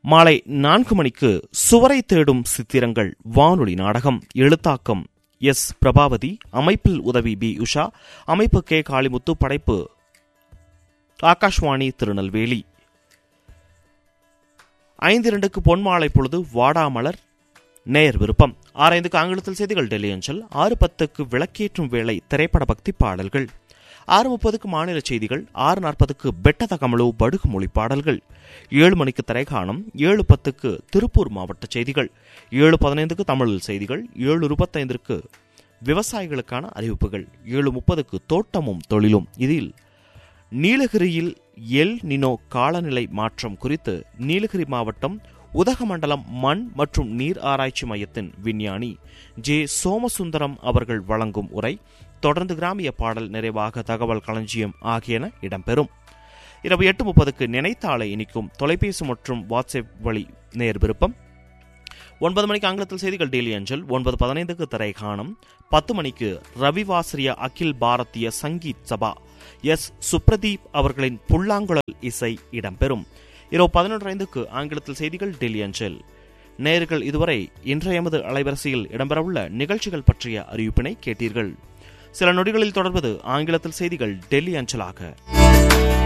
மாலை நான்கு மணிக்கு சுவரை தேடும் சித்திரங்கள் வானொலி நாடகம் எழுத்தாக்கம் எஸ் பிரபாவதி அமைப்பில் உதவி பி உஷா அமைப்பு கே காளிமுத்து படைப்பு ஆகாஷ்வாணி திருநெல்வேலி ஐந்து இரண்டுக்கு பொன்மாலை பொழுது வாடாமலர் நேர் விருப்பம் ஆரைந்துக்கு ஆங்கிலத்தில் செய்திகள் டெல்லி அஞ்சல் ஆறு பத்துக்கு விளக்கேற்றும் வேளை திரைப்பட பக்தி பாடல்கள் ஆறு முப்பதுக்கு மாநில செய்திகள் ஆறு நாற்பதுக்கு பெட்டத கமலு படுகு மொழி பாடல்கள் ஏழு மணிக்கு திரைக்காணம் ஏழு பத்துக்கு திருப்பூர் மாவட்ட செய்திகள் ஏழு பதினைந்துக்கு தமிழில் செய்திகள் ஏழு இருபத்தைந்திற்கு விவசாயிகளுக்கான அறிவிப்புகள் ஏழு முப்பதுக்கு தோட்டமும் தொழிலும் இதில் நீலகிரியில் எல் நினோ காலநிலை மாற்றம் குறித்து நீலகிரி மாவட்டம் உதகமண்டலம் மண் மற்றும் நீர் ஆராய்ச்சி மையத்தின் விஞ்ஞானி ஜே சோமசுந்தரம் அவர்கள் வழங்கும் உரை தொடர்ந்து கிராமிய பாடல் நிறைவாக தகவல் களஞ்சியம் ஆகியன இடம்பெறும் இரவு எட்டு முப்பதுக்கு நினைத்தாளை இனிக்கும் தொலைபேசி மற்றும் வாட்ஸ்அப் வழி நேர் விருப்பம் ஒன்பது மணிக்கு ஆங்கிலத்தில் செய்திகள் டெய்லி அஞ்சல் ஒன்பது பதினைந்துக்கு திரைகாணம் பத்து மணிக்கு ரவிவாசிரிய அகில் பாரதிய சங்கீத் சபா எஸ் சுப்ரதீப் அவர்களின் புல்லாங்குழல் இசை இடம்பெறும் இரவு பதினொன்று ஐந்துக்கு ஆங்கிலத்தில் செய்திகள் டெல்லி அஞ்சல் நேர்கள் இதுவரை இன்றைய எமது அலைவரிசையில் இடம்பெறவுள்ள நிகழ்ச்சிகள் பற்றிய அறிவிப்பினை கேட்டீர்கள் சில நொடிகளில் தொடர்வது ஆங்கிலத்தில் செய்திகள் டெல்லி அஞ்சலாக